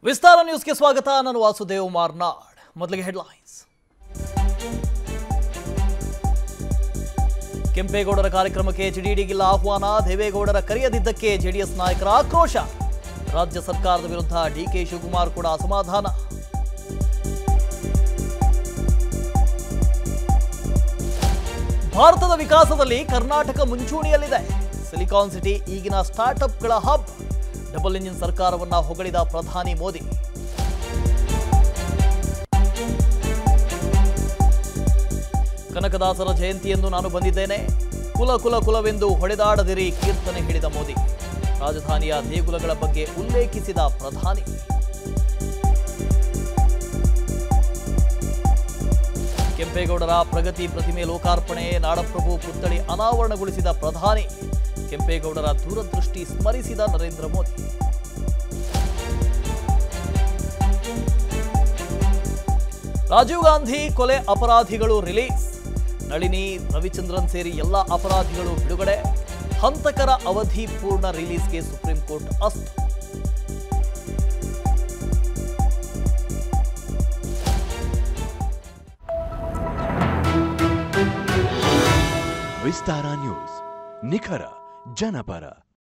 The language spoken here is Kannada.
ವಿಸ್ತಾರ ನ್ಯೂಸ್ಗೆ ಸ್ವಾಗತ ನಾನು ವಾಸುದೇವ್ ಮಾರ್ನಾಡ್ ಮೊದಲಿಗೆ ಹೆಡ್ಲೈನ್ಸ್ ಕೆಂಪೇಗೌಡರ ಕಾರ್ಯಕ್ರಮಕ್ಕೆ ಜಿಡಿಡಿಗಿಲ್ಲ ಆಹ್ವಾನ ದೇವೇಗೌಡರ ಕರೆಯದಿದ್ದಕ್ಕೆ ಜೆಡಿಎಸ್ ನಾಯಕರ ಆಕ್ರೋಶ ರಾಜ್ಯ ಸರ್ಕಾರದ ವಿರುದ್ಧ ಡಿಕೆ ಶಿವಕುಮಾರ್ ಕೂಡ ಅಸಮಾಧಾನ ಭಾರತದ ವಿಕಾಸದಲ್ಲಿ ಕರ್ನಾಟಕ ಮುಂಚೂಣಿಯಲ್ಲಿದೆ ಸಿಲಿಕಾನ್ ಸಿಟಿ ಈಗಿನ ಸ್ಟಾರ್ಟ್ಅಪ್ಗಳ ಹಬ್ ಡಬಲ್ ಇಂಜಿನ್ ಸರ್ಕಾರವನ್ನ ಹೊಗಳಿದ ಪ್ರಧಾನಿ ಮೋದಿ ಕನಕದಾಸರ ಜಯಂತಿಯೆಂದು ನಾನು ಬಂದಿದ್ದೇನೆ ಕುಲ ಕುಲ ಕುಲವೆಂದು ಹೊಡೆದಾಡದಿರಿ ಕೀರ್ತನೆ ಹೇಳಿದ ಮೋದಿ ರಾಜಧಾನಿಯ ದೇಗುಲಗಳ ಬಗ್ಗೆ ಉಲ್ಲೇಖಿಸಿದ ಪ್ರಧಾನಿ ಕೆಂಪೇಗೌಡರ ಪ್ರಗತಿ ಪ್ರತಿಮೆ ಲೋಕಾರ್ಪಣೆ ನಾಡಪ್ರಭು ಪುತ್ಥಳಿ ಅನಾವರಣಗೊಳಿಸಿದ ಪ್ರಧಾನಿ ಕೆಂಪೇಗೌಡರ ದೂರದೃಷ್ಟಿ ಸ್ಮರಿಸಿದ ನರೇಂದ್ರ ಮೋದಿ ರಾಜೀವ್ ಗಾಂಧಿ ಕೊಲೆ ಅಪರಾಧಿಗಳು ರಿಲೀಸ್ ನಳಿನಿ ರವಿಚಂದ್ರನ್ ಸೇರಿ ಎಲ್ಲ ಅಪರಾಧಿಗಳು ಬಿಡುಗಡೆ ಹಂತಕರ ಅವಧಿ ಪೂರ್ಣ ರಿಲೀಸ್ಗೆ ಸುಪ್ರೀಂ ಕೋರ್ಟ್ ಅಸ್ತು ವಿಸ್ತಾರ ನ್ಯೂಸ್ ನಿಖರ ಜನಪರ